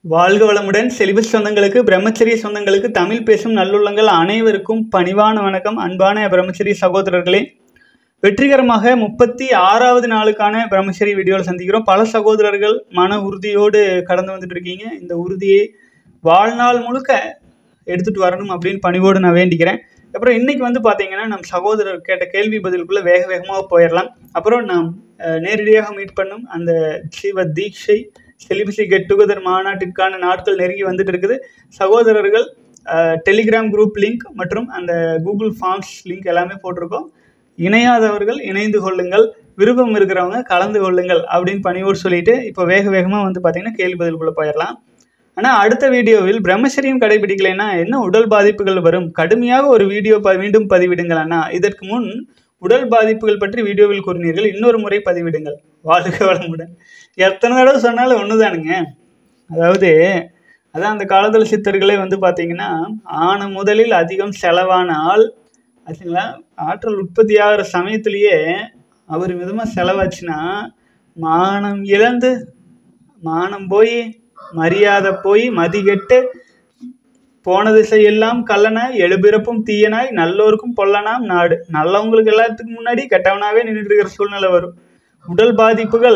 வாழ்க வளமுடன் செலிபஸ் சொந்தங்களுக்கு பிரம்மச்சரிய சொந்தங்களுக்கு தமிழ் பேசும் நல்லுள்ளங்கள் அனைவருக்கும் பணிவான வணக்கம் அன்பான பிரம்மச்சரிய சகோதரர்களே வெற்றிகரமாக முப்பத்தி ஆறாவது நாளுக்கான பிரம்மச்சரி வீடியோவில் சந்திக்கிறோம் பல சகோதரர்கள் மன உறுதியோடு கடந்து வந்துட்டு இருக்கீங்க இந்த உறுதியை வாழ்நாள் முழுக்க எடுத்துட்டு வரணும் அப்படின்னு பணிவோடு நான் வேண்டிக்கிறேன் அப்புறம் இன்னைக்கு வந்து பார்த்தீங்கன்னா நம் சகோதரர் கேட்ட கேள்வி பதிலுக்குள்ள வேக வேகமாக போயிடலாம் அப்புறம் நாம் அஹ், நேரடியாக மீட் பண்ணும் அந்த சிவ தீட்சை செலிபசி கெட் டுகெதர் மாநாட்டிற்கான நாட்கள் நெருங்கி வந்துட்டு இருக்குது சகோதரர்கள் டெலிகிராம் குரூப் லிங்க் மற்றும் அந்த கூகுள் ஃபார்ம்ஸ் லிங்க் எல்லாமே போட்டிருக்கோம் இணையாதவர்கள் இணைந்து கொள்ளுங்கள் விருப்பம் இருக்கிறவங்க கலந்து கொள்ளுங்கள் அப்படின்னு பணிவோடு சொல்லிட்டு இப்போ வேக வேகமாக வந்து பார்த்தீங்கன்னா கேள்வி பதிலுக்குள்ளே போயிடலாம் ஆனால் அடுத்த வீடியோவில் பிரம்மச்சரியம் கடைபிடிக்கலைன்னா என்ன உடல் பாதிப்புகள் வரும் கடுமையாக ஒரு வீடியோ ப மீண்டும் பதிவிடுங்கள் அண்ணா இதற்கு முன் உடல் பாதிப்புகள் பற்றி வீடியோவில் கூறினீர்கள் இன்னொரு முறை பதிவிடுங்கள் வாழ்க வளமுடன் எத்தனை தடவை சொன்னாலும் ஒன்று தானுங்க அதாவது அதான் அந்த காலத்தில் சித்தர்களே வந்து பார்த்தீங்கன்னா ஆன முதலில் அதிகம் செலவானால் ஆச்சுங்களா ஆற்றல் உற்பத்தி ஆகிற சமயத்திலேயே அவர் விதமாக செலவாச்சுன்னா மானம் இழந்து மானம் போய் மரியாதை போய் மதிகெட்டு போன திசையெல்லாம் கள்ளனாய் எழுபிறப்பும் தீயனாய் நல்லோருக்கும் பொல்லனாம் நாடு நல்லவங்களுக்கு எல்லாத்துக்கும் முன்னாடி கெட்டவனாவே நின்றுட்டு இருக்கிற சூழ்நிலை வரும் உடல் பாதிப்புகள்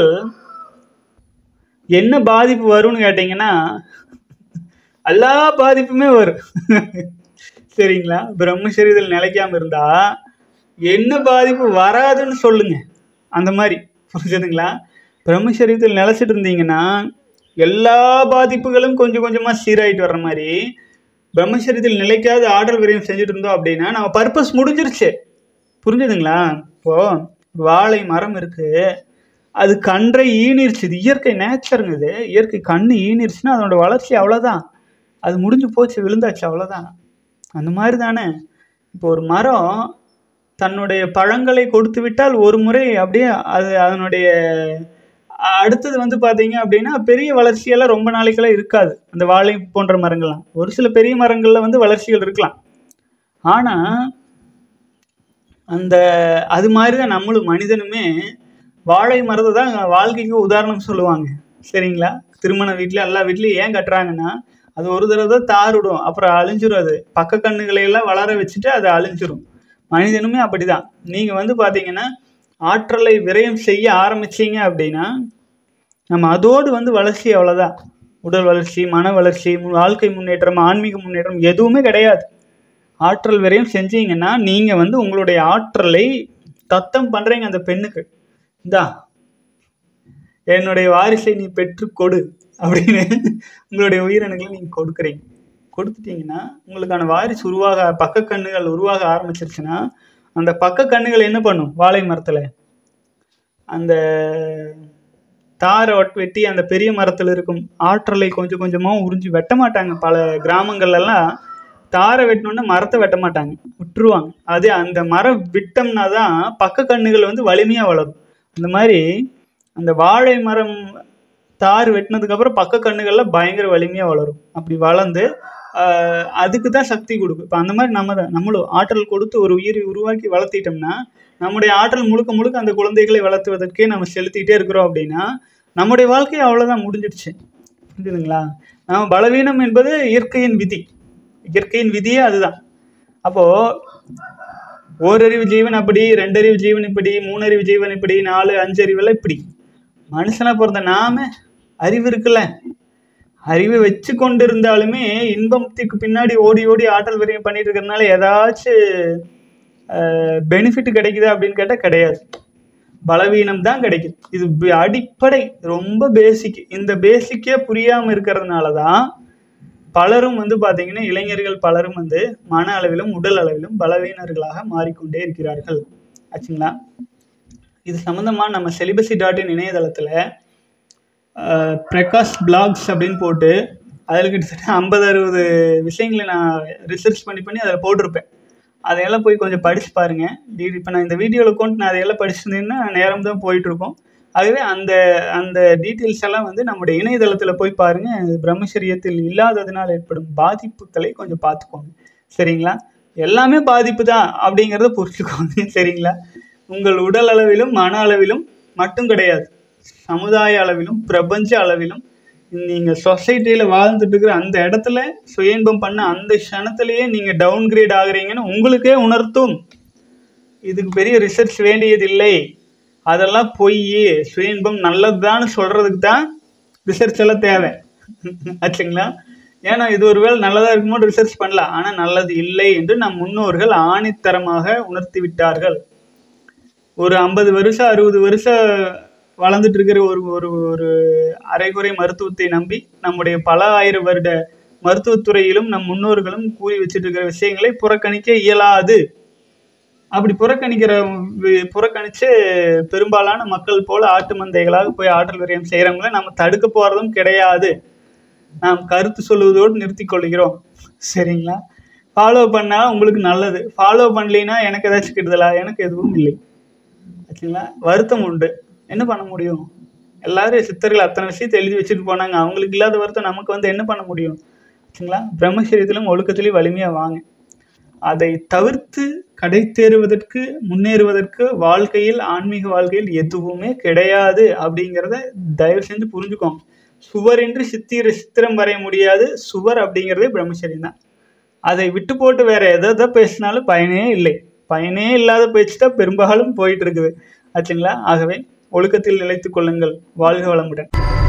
என்ன பாதிப்பு வரும்னு கேட்டிங்கன்னா எல்லா பாதிப்புமே வரும் சரிங்களா பிரம்மசரீரத்தில் நிலைக்காம இருந்தா என்ன பாதிப்பு வராதுன்னு சொல்லுங்க அந்த மாதிரி புரிஞ்சுதுங்களா பிரம்மசரீரத்தில் நிலைச்சிட்டு இருந்தீங்கன்னா எல்லா பாதிப்புகளும் கொஞ்சம் கொஞ்சமாக சீராயிட்டு வர்ற மாதிரி பிரம்மசரீரத்தில் நிலைக்காத ஆடல் விரயம் செஞ்சுட்டு இருந்தோம் அப்படின்னா நம்ம பர்பஸ் முடிஞ்சிருச்சு புரிஞ்சுதுங்களா இப்போ வாழை மரம் இருக்கு அது கன்றை ஈனிருச்சு இது இயற்கை நேச்சருங்க இது இயற்கை கண்ணு ஈனிருச்சுன்னா அதனோட வளர்ச்சி அவ்வளோதான் அது முடிஞ்சு போச்சு விழுந்தாச்சு அவ்வளோதான் அந்த மாதிரி தானே இப்போ ஒரு மரம் தன்னுடைய பழங்களை கொடுத்து விட்டால் ஒரு முறை அப்படியே அது அதனுடைய அ- அடுத்தது வந்து பார்த்தீங்க அப்படின்னா பெரிய வளர்ச்சியெல்லாம் ரொம்ப நாளைக்கெல்லாம் இருக்காது அந்த வாழை போன்ற மரங்கள்லாம் ஒரு சில பெரிய மரங்களில் வந்து வளர்ச்சிகள் இருக்கலாம் ஆனால் அந்த அது மாதிரி தான் நம்மளும் மனிதனுமே வாழை மரத்தை தான் வாழ்க்கைக்கு உதாரணம் சொல்லுவாங்க சரிங்களா திருமண வீட்டில் எல்லா வீட்லேயும் ஏன் கட்டுறாங்கன்னா அது ஒரு தடவை தான் தார் விடும் அப்புறம் அழிஞ்சிரும் அது பக்க கண்ணுகளை எல்லாம் வளர வச்சுட்டு அது அழிஞ்சிரும் மனிதனுமே அப்படிதான் நீங்கள் வந்து பார்த்தீங்கன்னா ஆற்றலை விரயம் செய்ய ஆரம்பிச்சீங்க அப்படின்னா நம்ம அதோடு வந்து வளர்ச்சி அவ்வளோதான் உடல் வளர்ச்சி மன வளர்ச்சி மு- வாழ்க்கை முன்னேற்றம் ஆன்மீக முன்னேற்றம் எதுவுமே கிடையாது ஆற்றல் விரயம் செஞ்சீங்கன்னா நீங்கள் வந்து உங்களுடைய ஆற்றலை தத்தம் பண்ணுறீங்க அந்த பெண்ணுக்கு இந்தா என்னுடைய வாரிசை நீ பெற்று கொடு அப்படின்னு உங்களுடைய உயிரினங்களை நீங்கள் கொடுக்குறீங்க கொடுத்துட்டீங்கன்னா உங்களுக்கான வாரிசு உருவாக பக்க கண்ணுகள் உருவாக ஆரம்பிச்சிருச்சுன்னா அந்த பக்க கண்ணுகள் என்ன பண்ணும் வாழை மரத்தில் அந்த தாரை ஒட்- வெட்டி அந்த பெரிய மரத்தில் இருக்கும் ஆற்றலை கொஞ்சம் கொஞ்சமாக உறிஞ்சி வெட்ட மாட்டாங்க பல கிராமங்கள்லாம் தாரை வெட்டணுன்னா மரத்தை வெட்ட மாட்டாங்க விட்டுருவாங்க அது அந்த மரம் விட்டோம்னா தான் பக்க கண்ணுகள் வந்து வலிமையாக வளரும் அந்த மாதிரி அந்த வாழை மரம் தார் வெட்டினதுக்கப்புறம் பக்க கண்ணுகள்லாம் பயங்கர வலிமையாக வளரும் அப்படி வளர்ந்து ஆஹ், அதுக்கு தான் சக்தி கொடுக்கும் இப்போ அந்த மாதிரி நம்ம தான் நம்மளும் ஆற்றல் கொடுத்து ஒரு உயிரை உருவாக்கி வளர்த்திட்டோம்னா நம்முடைய ஆற்றல் முழுக்க முழுக்க அந்த குழந்தைகளை வளர்த்துவதற்கே நம்ம செலுத்திட்டே இருக்கிறோம் அப்படின்னா நம்முடைய வாழ்க்கை அவ்வளோதான் முடிஞ்சிடுச்சு புரிஞ்சுதுங்களா நம்ம பலவீனம் என்பது இயற்கையின் விதி இயற்கையின் விதியே அதுதான் அப்போது ஓரறிவு ஜீவன் அப்படி ரெண்டறிவு ஜீவன் இப்படி மூணறிவு ஜீவன் இப்படி நாலு அஞ்சு அறிவெல்லாம் இப்படி மனுஷனா பிறந்த நாம அறிவு இருக்குல்ல அறிவை வச்சு கொண்டு இருந்தாலுமே இன்பத்துக்கு பின்னாடி ஓடி ஓடி ஆற்றல் விரயம் பண்ணிட்டு இருக்கிறதுனால ஏதாச்சும் பெனிஃபிட் கிடைக்குதா அப்படின்னு கேட்டால் கிடையாது பலவீனம் தான் கிடைக்குது இது ப- அடிப்படை ரொம்ப பேசிக் இந்த பேசிக்கே புரியாமல் இருக்கிறதுனால தான் பலரும் வந்து பார்த்தீங்கன்னா இளைஞர்கள் பலரும் வந்து மன அளவிலும் உடல் அளவிலும் பலவீனர்களாக மாறிக்கொண்டே இருக்கிறார்கள் ஆச்சுங்களா இது சம்மந்தமாக நம்ம செலிபசி டாட் இன் இணையதளத்தில் பிரகாஷ் பிளாக்ஸ் அப்படின்னு போட்டு அதில் கிட்டத்தட்ட ஐம்பது அறுபது விஷயங்களை நான் ரிசர்ச் பண்ணி பண்ணி அதில் போட்டிருப்பேன் அதையெல்லாம் போய் கொஞ்சம் படிச்சு பாருங்க இப்போ நான் இந்த வீடியோவில் கொண்டு நான் அதையெல்லாம் படிச்சிருந்தேன்னா நேரம் தான் போயிட்டுருக்கோம் ஆகவே அந்த அந்த டீட்டெயில்ஸ் எல்லாம் வந்து நம்முடைய இணையதளத்தில் போய் பாருங்க பிரம்மச்சரியத்தில் இல்லாததுனால் ஏற்படும் பாதிப்புகளை கொஞ்சம் பார்த்துக்கோங்க சரிங்களா எல்லாமே பாதிப்பு தான் அப்படிங்கிறத புரிஞ்சுக்கோங்க சரிங்களா உங்கள் உடல் அளவிலும் மன அளவிலும் மட்டும் கிடையாது சமுதாய அளவிலும் பிரபஞ்ச அளவிலும் நீங்கள் சொசைட்டியில் வாழ்ந்துட்டு இருக்கிற அந்த இடத்துல சுய இன்பம் பண்ண அந்த க்ஷணத்திலேயே நீங்கள் டவுன் கிரேட் ஆகுறீங்கன்னு உங்களுக்கே உணர்த்தும் இதுக்கு பெரிய ரிசர்ச் வேண்டியதில்லை அதெல்லாம் பொய் சுய இன்பம் நல்லதுதான்னு சொல்கிறதுக்கு தான் ரிசர்ச் எல்லாம் தேவை ஆச்சுங்களா ஏன்னா இது ஒருவேளை நல்லதாக இருக்குமோ ரிசர்ச் பண்ணலாம் ஆனால் நல்லது இல்லை என்று நம் முன்னோர்கள் ஆணித்தரமாக உணர்த்தி விட்டார்கள் ஒரு ஐம்பது வருஷம் அறுபது வருஷம் வளர்ந்துட்டு இருக்கிற ஒரு ஒரு ஒரு அரைகுறை மருத்துவத்தை நம்பி நம்முடைய பல ஆயிரம் வருட மருத்துவத்துறையிலும் நம் முன்னோர்களும் கூறி வச்சுட்டு இருக்கிற விஷயங்களை புறக்கணிக்க இயலாது அப்படி புறக்கணிக்கிற வி- புறக்கணிச்சு பெரும்பாலான மக்கள் போல ஆட்டு மந்தைகளாக போய் ஆற்றல் விரயம் செய்கிறவங்கள நம்ம தடுக்க போறதும் கிடையாது நாம் கருத்து சொல்லுவதோடு நிறுத்திக் கொள்கிறோம் சரிங்களா ஃபாலோ பண்ணா உங்களுக்கு நல்லது ஃபாலோ பண்ணலைன்னா எனக்கு ஏதாச்சும் கெடுதலா எனக்கு எதுவும் இல்லை ஆச்சுங்களா வருத்தம் உண்டு என்ன பண்ண முடியும் எல்லாரும் சித்தர்கள் அத்தனை விஷயத்தை எழுதி வச்சுட்டு போனாங்க அவங்களுக்கு இல்லாத வருத்தம் நமக்கு வந்து என்ன பண்ண முடியும் ஆச்சுங்களா பிரம்மச்சரியத்திலும் ஒழுக்கத்திலையும் வலிமையாக வாங்க அதை தவிர்த்து கடை தேறுவதற்கு முன்னேறுவதற்கு வாழ்க்கையில் ஆன்மீக வாழ்க்கையில் எதுவுமே கிடையாது அப்படிங்கிறத தயவு செஞ்சு புரிஞ்சுக்கோங்க சுவரின்றி சித்திர சித்திரம் வரைய முடியாது சுவர் அப்படிங்கிறதே பிரம்மச்சரியம் தான் அதை விட்டு போட்டு வேற எதை எதை பேசினாலும் பயனே இல்லை பயனே இல்லாத பேச்சு தான் பெரும்பாலும் போயிட்டு இருக்குது ஆச்சுங்களா ஆகவே ஒழுக்கத்தில் நிலைத்துக் கொள்ளுங்கள் வாழ்க வளமுடன்